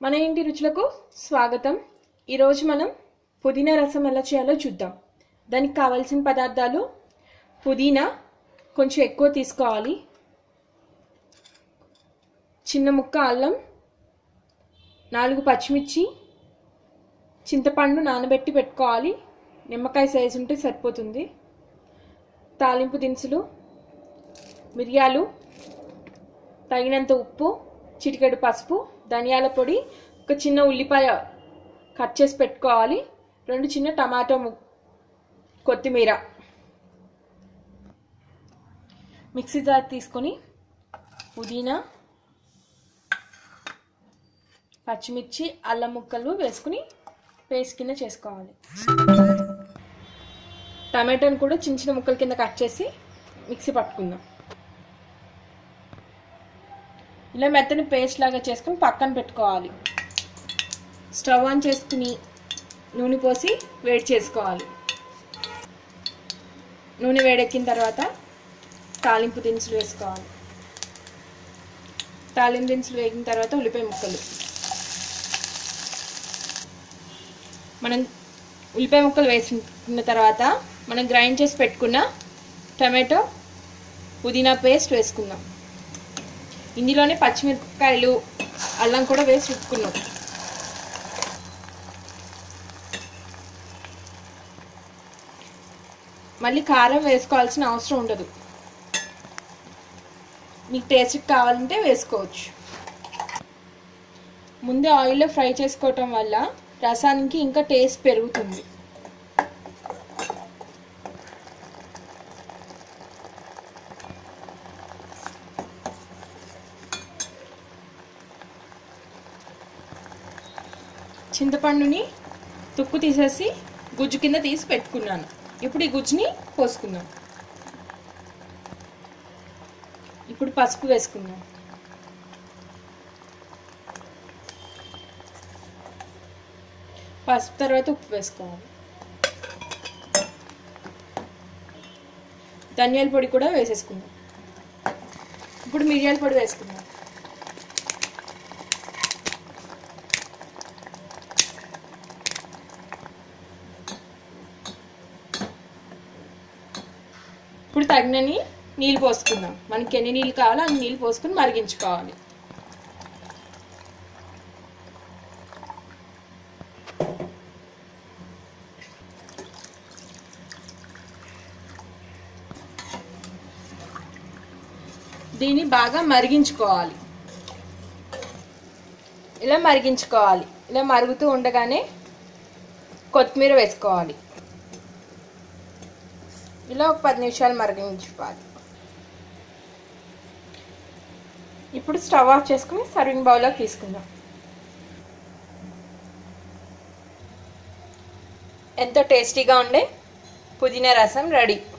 మన ఇంటి రుచులకు స్వాగతం ఈరోజు మనం పుదీనా రసం ఎలా చేయాలో చూద్దాం దానికి కావాల్సిన పదార్థాలు పుదీనా కొంచెం ఎక్కువ తీసుకోవాలి చిన్న ముక్క అల్లం నాలుగు పచ్చిమిర్చి చింతపండు నానబెట్టి పెట్టుకోవాలి నిమ్మకాయ సైజు ఉంటే సరిపోతుంది తాలింపు దినుసులు మిరియాలు తగినంత ఉప్పు చిటికెడు పసుపు ధనియాల పొడి ఒక చిన్న ఉల్లిపాయ కట్ చేసి పెట్టుకోవాలి రెండు చిన్న టమాటో ము కొత్తిమీర మిక్సీ జార్ తీసుకొని పుదీనా పచ్చిమిర్చి అల్లం ముక్కలు వేసుకుని పేస్ట్ కింద చేసుకోవాలి టమాటాను కూడా చిన్న చిన్న ముక్కల కింద కట్ చేసి మిక్సీ పట్టుకుందాం ఇలా మెత్తని పేస్ట్ లాగా చేసుకుని పక్కన పెట్టుకోవాలి స్టవ్ ఆన్ చేసుకుని నూనె పోసి వేడి చేసుకోవాలి నూనె వేడెక్కిన తర్వాత తాలింపు దినుసులు వేసుకోవాలి తాలింపు దినుసులు వేగిన తర్వాత ఉల్లిపాయ ముక్కలు మనం ఉల్లిపాయ ముక్కలు వేసుకున్న తర్వాత మనం గ్రైండ్ చేసి పెట్టుకున్న టమాటో పుదీనా పేస్ట్ వేసుకుందాం ఇందులోనే పచ్చిమిరపకాయలు అల్లం కూడా వేసి ఉప్పుకున్నాం మళ్ళీ కారం వేసుకోవాల్సిన అవసరం ఉండదు మీకు టేస్ట్ కావాలంటే వేసుకోవచ్చు ముందే ఆయిల్లో ఫ్రై చేసుకోవటం వల్ల రసానికి ఇంకా టేస్ట్ పెరుగుతుంది చింతపండుని తుక్కు తీసేసి గుజ్జు కింద తీసి పెట్టుకున్నాను ఇప్పుడు ఈ గుజ్జుని పోసుకుందాం ఇప్పుడు పసుపు వేసుకుందాం పసుపు తర్వాత ఉప్పు వేసుకోవాలి ధనియాల పొడి కూడా వేసేసుకుందాం ఇప్పుడు మిరియాల పొడి వేసుకుందాం ఇప్పుడు తగినని నీళ్ళు పోసుకుందాం మనకి ఎన్ని నీళ్ళు కావాలో అన్ని నీళ్ళు పోసుకుని మరిగించుకోవాలి దీన్ని బాగా మరిగించుకోవాలి ఇలా మరిగించుకోవాలి ఇలా మరుగుతూ ఉండగానే కొత్తిమీర వేసుకోవాలి ఇలా ఒక పది నిమిషాలు మరిగించుకోవాలి ఇప్పుడు స్టవ్ ఆఫ్ చేసుకుని సర్వింగ్ బౌల్లోకి తీసుకుందాం ఎంతో టేస్టీగా ఉండే పుదీనా రసం రెడీ